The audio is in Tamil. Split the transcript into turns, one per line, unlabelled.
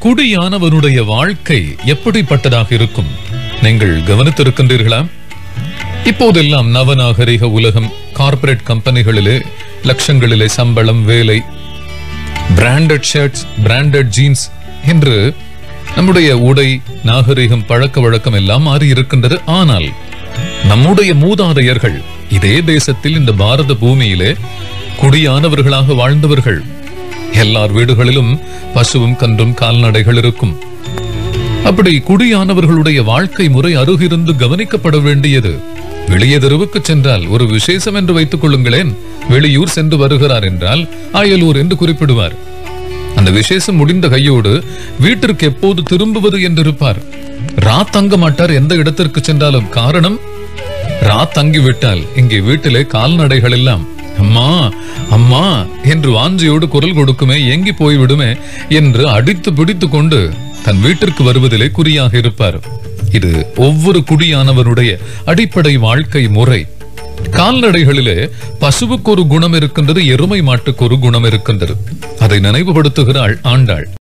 குடியானவனுடைய வாழ்க்கை எப்படிப்பட்டதாக இருக்கும் நீங்கள் கவனித்திருக்கின்றீர்களா இப்போதெல்லாம் நவநாகரிக உலகம் கார்ப்பரேட் கம்பெனிகளிலே லட்சங்களிலே சம்பளம் வேலை பிராண்டட் ஷர்ட்ஸ் பிராண்டட் ஜீன்ஸ் என்று நம்முடைய உடை நாகரிகம் பழக்க வழக்கம் எல்லாம் மாறி இருக்கின்றது ஆனால் நம்முடைய மூதாதையர்கள் இதே தேசத்தில் இந்த பாரத பூமியிலே குடியானவர்களாக வாழ்ந்தவர்கள் எல்லார் வீடுகளிலும் பசுவும் கன்றும் கால்நடைகள் இருக்கும் அப்படி குடியானவர்களுடைய வாழ்க்கை முறை அருகிருந்து கவனிக்கப்பட வேண்டியது வெளியே தெருவுக்கு சென்றால் ஒரு விசேஷம் என்று வைத்துக் கொள்ளுங்களேன் வெளியூர் சென்று வருகிறார் என்றால் அயலூர் என்று குறிப்பிடுவார் அந்த விசேஷம் முடிந்த கையோடு வீட்டிற்கு எப்போது திரும்புவது என்றிருப்பார் ரா தங்க மாட்டார் எந்த இடத்திற்கு சென்றாலும் காரணம் ரா தங்கி விட்டால் இங்கே வீட்டிலே கால்நடைகள் எல்லாம் அம்மா அம்மா என்று வாஞ்சியோடு குரல் கொடுக்குமே ஏங்கி போய்விடுமே என்று அடித்து பிடித்து கொண்டு தன் வீட்டிற்கு வருவதிலே குறியாக இருப்பார் இது ஒவ்வொரு குடியானவனுடைய அடிப்படை வாழ்க்கை முறை கால்நடைகளிலே பசுவுக்கு ஒரு குணம் இருக்கின்றது எருமை மாட்டுக்கு ஒரு குணம் இருக்கின்றது அதை நினைவுபடுத்துகிறாள் ஆண்டாள்